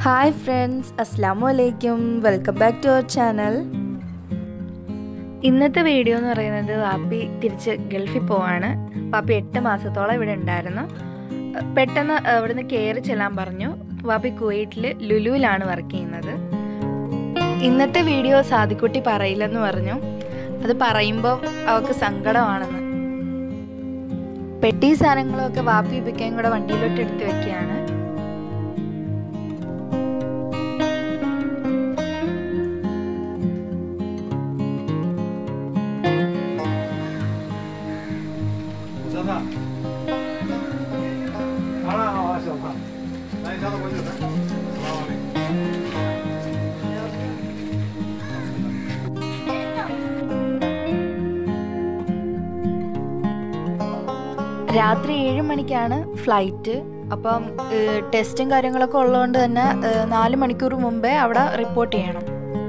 Hi friends അസ്സാമു അലൈക്കും welcome back to our channel ഇന്നത്തെ വീഡിയോ എന്ന് പറയുന്നത് വാപ്പി തിരിച്ച് ഗൾഫിൽ പോവാണ് വാപ്പി എട്ട് മാസത്തോളം ഇവിടെ ഉണ്ടായിരുന്നു പെട്ടെന്ന് അവിടുന്ന് കയറി ചെല്ലാൻ പറഞ്ഞു വാപ്പി കുവൈറ്റിൽ ലുലുവിലാണ് വർക്ക് ചെയ്യുന്നത് ഇന്നത്തെ വീഡിയോ സാദിക്കുട്ടി പറയില്ലെന്ന് പറഞ്ഞു അത് പറയുമ്പോൾ അവൾക്ക് സങ്കടമാണെന്ന് പെട്ടി സാധനങ്ങളൊക്കെ വാപ്പി ഇപ്പിക്കയും കൂടെ വണ്ടിയിലോട്ട് എടുത്ത് വെക്കുകയാണ് 小胖，好了好了，小胖，来，你上到过去来，拉往里。 രാത്രി ഏഴ് മണിക്കാണ് ഫ്ലൈറ്റ് അപ്പം ഏഹ്, ടെസ്റ്റും കാര്യങ്ങളൊക്കെ ഉള്ളതുകൊണ്ട് തന്നെ ഏഹ്, നാല് മണിക്കൂർ മുമ്പേ അവിടെ റിപ്പോർട്ട് ചെയ്യണം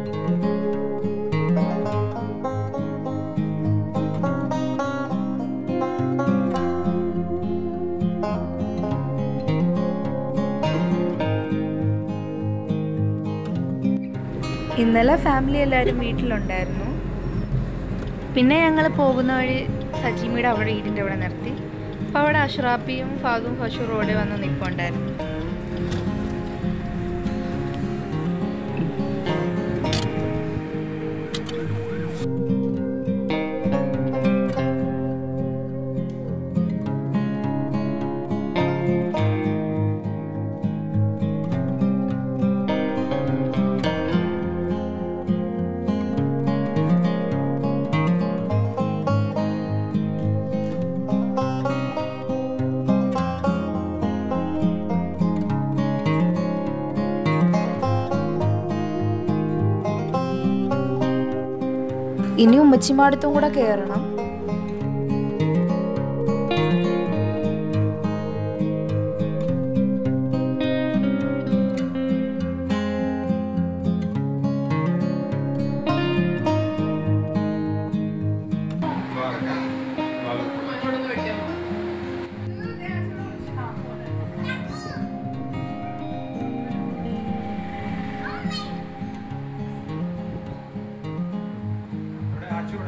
ഇന്നലെ ഫാമിലി എല്ലാവരും വീട്ടിലുണ്ടായിരുന്നു പിന്നെ ഞങ്ങൾ പോകുന്ന വഴി സജീമിയുടെ അവിടെ വീടിൻ്റെ അവിടെ നിർത്തി അപ്പോൾ അവിടെ അഷ്റാപ്പിയും ഫാദും ഫഷു റോഡിൽ വന്ന് നിൽപ്പുണ്ടായിരുന്നു ഇനി ഉമ്മച്ചിമാടത്തും കൂടെ കയറണം ഇവിടെ ആച്ചൂടെ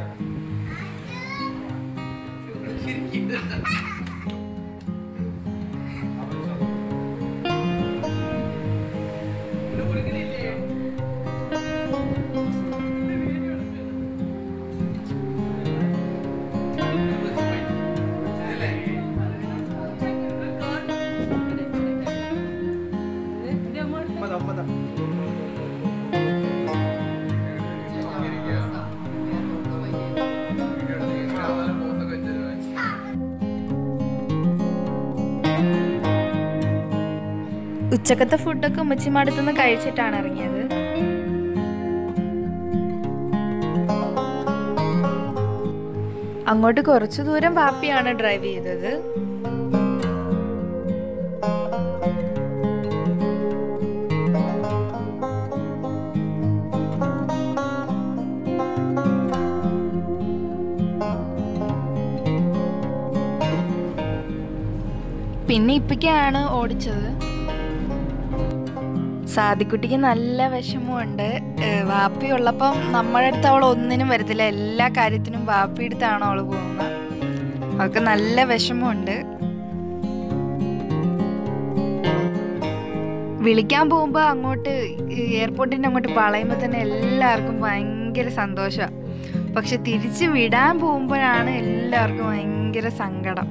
ഉമ്മതാ ഉമ്മതാ ഉച്ചക്കത്തെ ഫുഡൊക്കെ ഉമ്മച്ചിമാടത്തുനിന്ന് കഴിച്ചിട്ടാണ് ഇറങ്ങിയത് അങ്ങോട്ട് കുറച്ചു ദൂരം പാപ്പിയാണ് ഡ്രൈവ് ചെയ്തത് പിന്നെ ഇപ്പിക്കാണ് ഓടിച്ചത് സാദിക്കുട്ടിക്ക് നല്ല വിഷമമുണ്ട് ഏഹ് വാപ്പി ഉള്ളപ്പം നമ്മുടെ അടുത്ത് അവൾ ഒന്നിനും വരത്തില്ല എല്ലാ കാര്യത്തിനും വാപ്പി അടുത്താണ് അവൾ പോകുന്നത് അവൾക്ക് നല്ല വിഷമമുണ്ട് വിളിക്കാൻ പോകുമ്പോൾ അങ്ങോട്ട് എയർപോർട്ടിൻ്റെ അങ്ങോട്ട് വളയുമ്പോൾ തന്നെ എല്ലാവർക്കും ഭയങ്കര സന്തോഷമാണ് പക്ഷെ തിരിച്ച് വിടാൻ പോകുമ്പോഴാണ് എല്ലാവർക്കും ഭയങ്കര സങ്കടം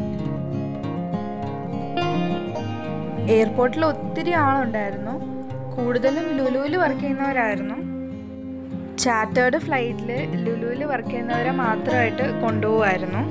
എയർപോർട്ടിൽ ഒത്തിരി ആളുണ്ടായിരുന്നു കൂടുതലും ലുലുവിൽ വർക്ക് ചെയ്യുന്നവരായിരുന്നു ചാർട്ടേഡ് ഫ്ലൈറ്റിൽ ലുലുവിൽ വർക്ക് ചെയ്യുന്നവരെ മാത്രമായിട്ട് കൊണ്ടുപോകുമായിരുന്നു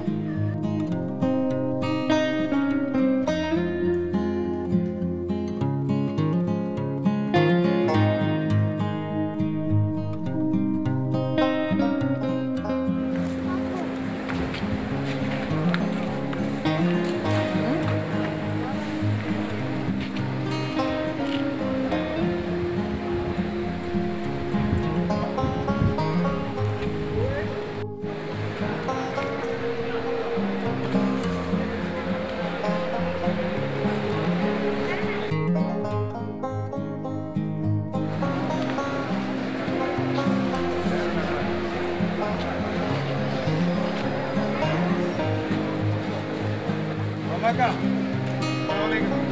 Rebecca. Assalamualaikum.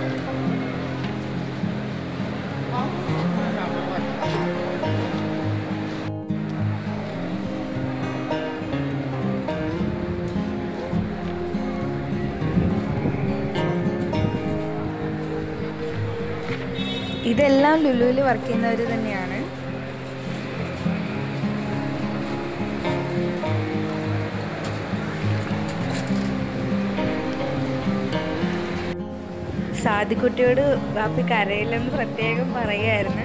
ഇതെല്ലാം ലുലുവിൽ വർക്ക് ചെയ്യുന്നവർ തന്നെയാണ് സാദിക്കുട്ടിയോട് വാപ്പി കരയില്ലെന്ന് പ്രത്യേകം പറയായിരുന്നു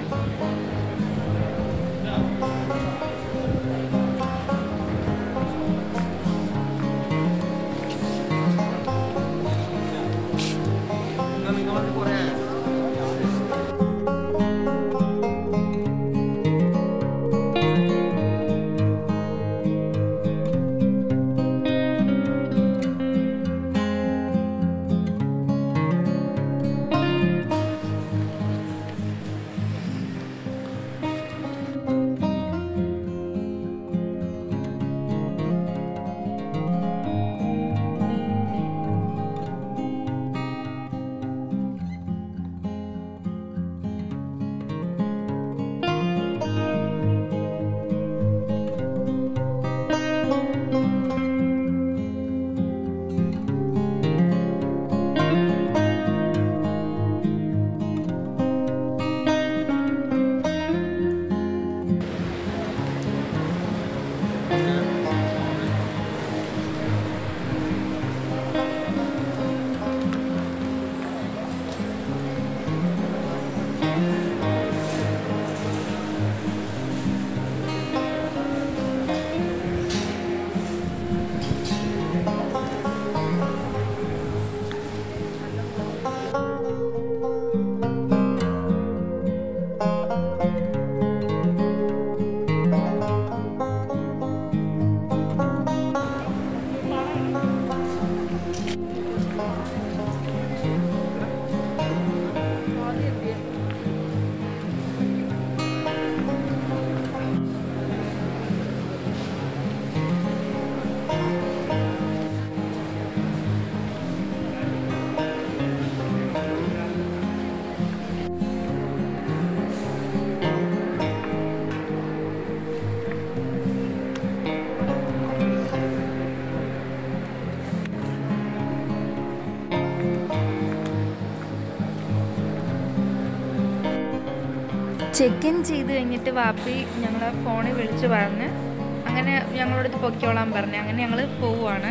ചെക്ക് ഇൻ ചെയ്ത് കഴിഞ്ഞിട്ട് വാപ്പി ഞങ്ങളെ ഫോണിൽ വിളിച്ച് പറഞ്ഞ് അങ്ങനെ ഞങ്ങളോട് പൊക്കോളാൻ പറഞ്ഞു അങ്ങനെ ഞങ്ങൾ പോവുകയാണ്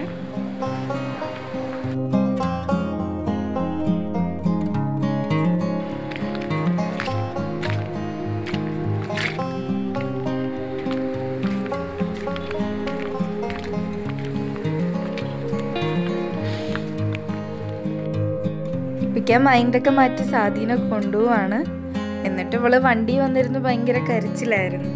ഇപ്പിക്കാൻ മൈൻഡൊക്കെ മാറ്റി സ്വാധീനമൊക്കെ കൊണ്ടുപോവാണ് എന്നിട്ട് ഇവള് വണ്ടി വന്നിരുന്ന് ഭയങ്കര കരച്ചിലായിരുന്നു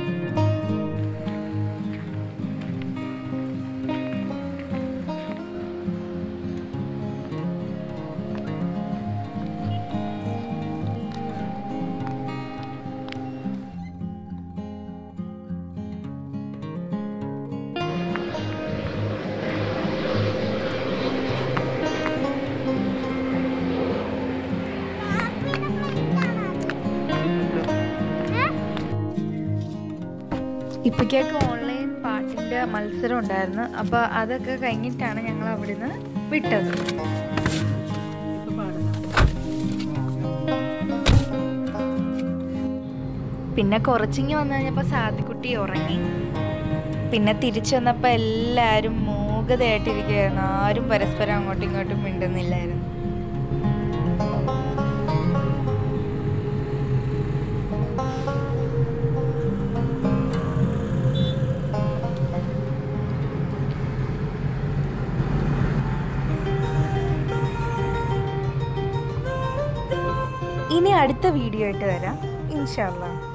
ഇപ്പിക്കൊക്കെ ഓൺലൈൻ പാട്ടിൻ്റെ മത്സരം ഉണ്ടായിരുന്നു അപ്പോൾ അതൊക്കെ കഴിഞ്ഞിട്ടാണ് ഞങ്ങൾ അവിടുന്ന് വിട്ടത് പിന്നെ കുറച്ചിങ്ങി വന്നു കഴിഞ്ഞപ്പോൾ സാദിക്കുട്ടി ഉറങ്ങി പിന്നെ തിരിച്ചു വന്നപ്പോൾ എല്ലാവരും മൂകതയായിട്ടിരിക്കുകയായിരുന്നു ആരും പരസ്പരം അങ്ങോട്ടും ഇങ്ങോട്ടും മിണ്ടുന്നില്ലായിരുന്നു ഇനി അടുത്ത വീഡിയോ ആയിട്ട് വരാം ഇൻഷാല്ലാ